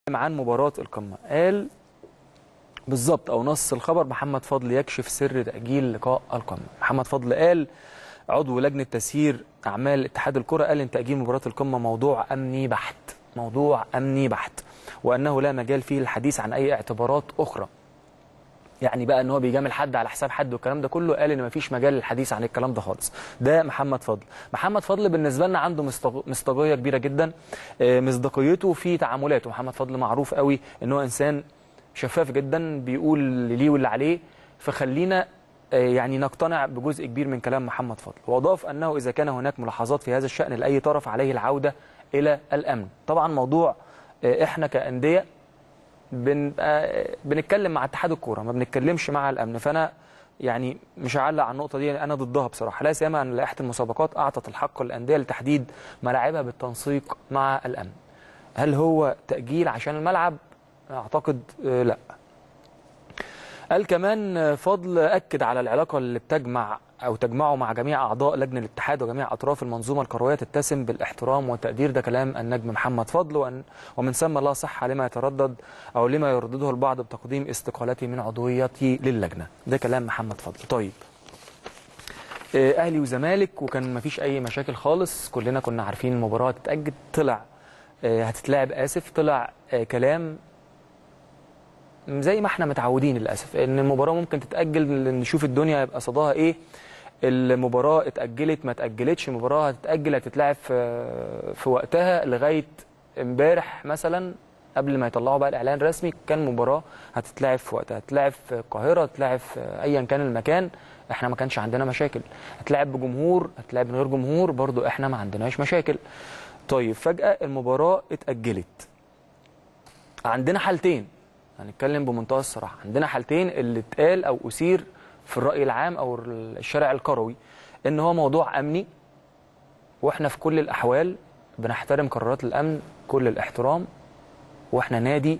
عن مباراة القمة قال بالظبط او نص الخبر محمد فضل يكشف سر تأجيل لقاء القمة محمد فضل قال عضو لجنة تسيير اعمال اتحاد الكرة قال ان تأجيل مباراة القمة موضوع امني بحت موضوع امني بحت وانه لا مجال فيه للحديث عن اي اعتبارات اخرى يعني بقى ان هو بيجامل حد على حساب حد والكلام ده كله قال ان مفيش مجال للحديث عن الكلام ده خالص ده محمد فضل محمد فضل بالنسبه لنا عنده مصداق- مصداقيه كبيره جدا آه، مصداقيته في تعاملاته محمد فضل معروف قوي ان هو انسان شفاف جدا بيقول اللي ليه واللي عليه فخلينا آه، يعني نقتنع بجزء كبير من كلام محمد فضل واضاف انه اذا كان هناك ملاحظات في هذا الشان لاي طرف عليه العوده الى الامن طبعا موضوع آه، احنا كانديه بن... آه، بنتكلم مع اتحاد الكوره ما بنتكلمش مع الامن فانا يعني مش هعلق على النقطه دي انا ضدها بصراحه لا سيما ان لائحه المسابقات اعطت الحق للانديه لتحديد ملاعبها بالتنسيق مع الامن هل هو تاجيل عشان الملعب اعتقد آه، لا قال كمان آه، فضل اكد على العلاقه اللي بتجمع او تجمعه مع جميع اعضاء لجنه الاتحاد وجميع اطراف المنظومه الكرويه تتسم بالاحترام والتقدير ده كلام النجم محمد فضل وأن ومن ثم لا صحه لما يتردد او لما يردده البعض بتقديم استقالته من عضويته للجنه ده كلام محمد فضل طيب آه، اهلي وزمالك وكان مفيش اي مشاكل خالص كلنا كنا عارفين المباراه هتتاجل طلع آه، هتتلعب اسف طلع آه، كلام زي ما احنا متعودين للاسف ان المباراه ممكن تتاجل نشوف الدنيا يبقى صداها ايه المباراه اتاجلت ما اتاجلتش المباراه هتتاجل هتتلعب في في وقتها لغايه امبارح مثلا قبل ما يطلعوا بقى الاعلان الرسمي كان مباراه هتتلعب في وقتها هتتلعب في القاهره هتتلعب في ايا كان المكان احنا ما كانش عندنا مشاكل هتلعب بجمهور هتلعب من غير جمهور برضو احنا ما عندناش مشاكل طيب فجاه المباراه اتاجلت عندنا حالتين هنتكلم بمنتهى الصراحه عندنا حالتين اللي اتقال او اثير في الراي العام او الشارع الكروي ان هو موضوع امني واحنا في كل الاحوال بنحترم قرارات الامن كل الاحترام واحنا نادي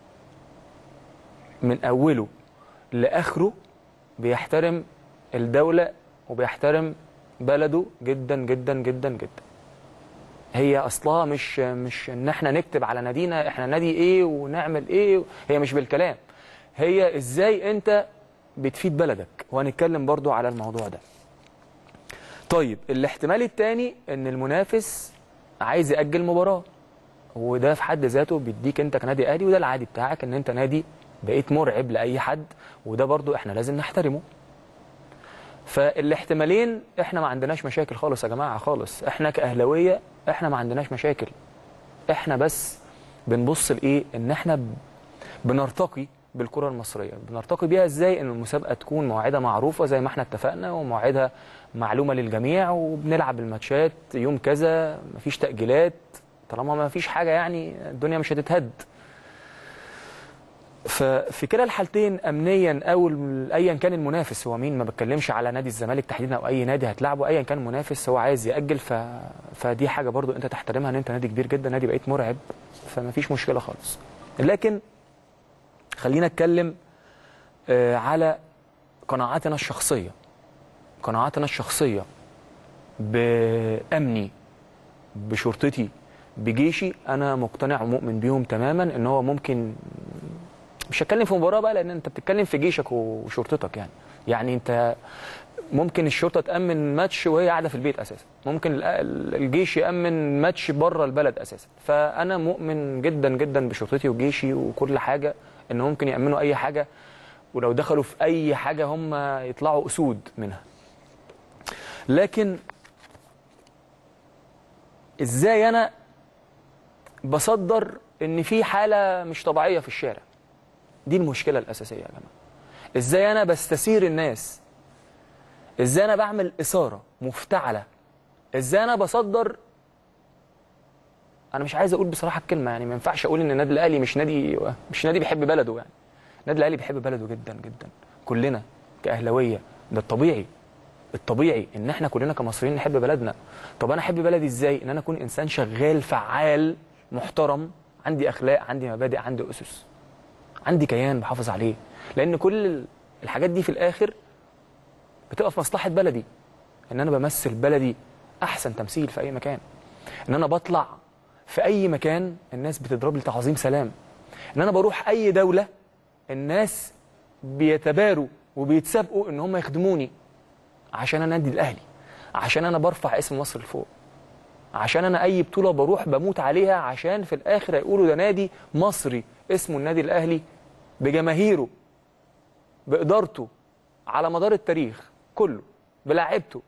من اوله لاخره بيحترم الدوله وبيحترم بلده جدا جدا جدا جدا هي اصلها مش مش ان احنا نكتب على نادينا احنا نادي ايه ونعمل ايه هي مش بالكلام هي ازاي انت بتفيد بلدك وهنتكلم برضو على الموضوع ده طيب الاحتمال الثاني ان المنافس عايز ياجل مباراه وده في حد ذاته بيديك انت كنادي اهلي وده العادي بتاعك ان انت نادي بقيت مرعب لاي حد وده برضو احنا لازم نحترمه فالاحتمالين احنا ما عندناش مشاكل خالص يا جماعه خالص احنا كاهلاويه احنا ما عندناش مشاكل احنا بس بنبص لايه ان احنا ب- بنرتقي بالكره المصريه بنرتقي بيها ازاي ان المسابقه تكون موعدها معروفه زي ما احنا اتفقنا وموعدها معلومه للجميع وبنلعب الماتشات يوم كذا مفيش تاجيلات طالما ما فيش حاجه يعني الدنيا مش هتتهد ففي كلا الحالتين امنيا او ال- ايا كان المنافس هو مين ما بتكلمش على نادي الزمالك تحديدا او اي نادي هتلعبه ايا كان المنافس هو عايز ياجل ف... فدي حاجه برضو انت تحترمها ان انت نادي كبير جدا نادي بقيت مرعب فما فيش مشكله خالص لكن خلينا اتكلم آه، على قناعاتنا الشخصيه قناعاتنا الشخصيه بامني بشرطتي بجيشي انا مقتنع ومؤمن بيهم تماما ان هو ممكن مش هتكلم في مباراه بقى لان انت بتتكلم في جيشك وشرطتك يعني يعني انت ممكن الشرطه تامن ماتش وهي قاعده في البيت اساسا ممكن ال- ال- الجيش يامن ماتش بره البلد اساسا فانا مؤمن جدا جدا بشرطتي وجيشي وكل حاجه ان ممكن يامنوا اي حاجه ولو دخلوا في اي حاجه هم يطلعوا اسود منها لكن ازاي انا بصدر ان في حاله مش طبيعيه في الشارع دي المشكله الاساسيه يا جماعه ازاي انا بستثير الناس ازاي انا بعمل اثاره مفتعله ازاي انا بصدر انا مش عايز اقول بصراحه الكلمه يعني ما ينفعش اقول ان النادي الاهلي مش نادي مش نادي بيحب بلده يعني النادي الاهلي بيحب بلده جدا جدا كلنا كاهلاويه ده الطبيعي الطبيعي ان احنا كلنا كمصريين نحب بلدنا طب انا احب بلدي ازاي ان انا اكون انسان شغال فعال محترم عندي اخلاق عندي مبادئ عندي اسس عندي كيان بحافظ عليه لان كل الحاجات دي في الاخر بتبقى في مصلحه بلدي ان انا بمثل بلدي احسن تمثيل في اي مكان ان انا بطلع في اي مكان الناس بتضرب لي تعظيم سلام ان انا بروح اي دوله الناس بيتباروا وبيتسابقوا ان هم يخدموني عشان انا النادي الاهلي عشان انا برفع اسم مصر لفوق عشان انا اي بطوله بروح بموت عليها عشان في الاخر يقولوا ده نادي مصري اسمه النادي الاهلي بجماهيره بادارته على مدار التاريخ كله بلاعيبته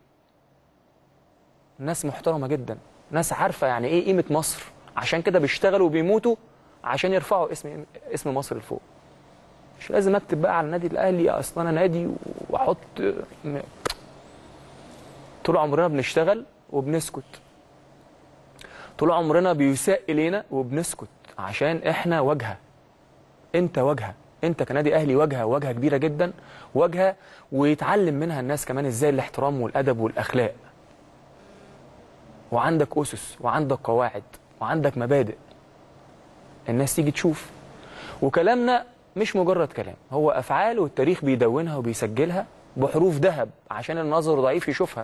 ناس محترمه جدا ناس عارفه يعني ايه قيمه مصر عشان كده بيشتغلوا وبيموتوا عشان يرفعوا اسم اسم مصر لفوق مش لازم اكتب بقى على النادي الاهلي اصل انا نادي واحط م- طول عمرنا بنشتغل وبنسكت طول عمرنا بيساء الينا وبنسكت عشان احنا واجهه انت واجهه انت كنادي اهلي واجهه واجهه كبيره جدا واجهه ويتعلم منها الناس كمان ازاي الاحترام والادب والاخلاق وعندك اسس وعندك قواعد وعندك مبادئ الناس تيجي تشوف وكلامنا مش مجرد كلام هو افعال والتاريخ بيدونها وبيسجلها بحروف ذهب عشان النظر ضعيف يشوفها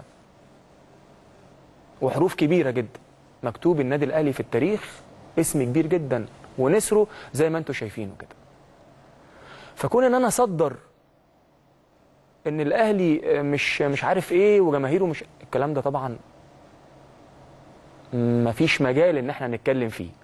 وحروف كبيره جدا مكتوب النادي الاهلي في التاريخ اسم كبير جدا ونسره زي ما انتم شايفينه كده فكون ان انا اصدر ان الاهلي مش مش عارف ايه وجماهيره مش الكلام ده طبعا مفيش مجال ان احنا نتكلم فيه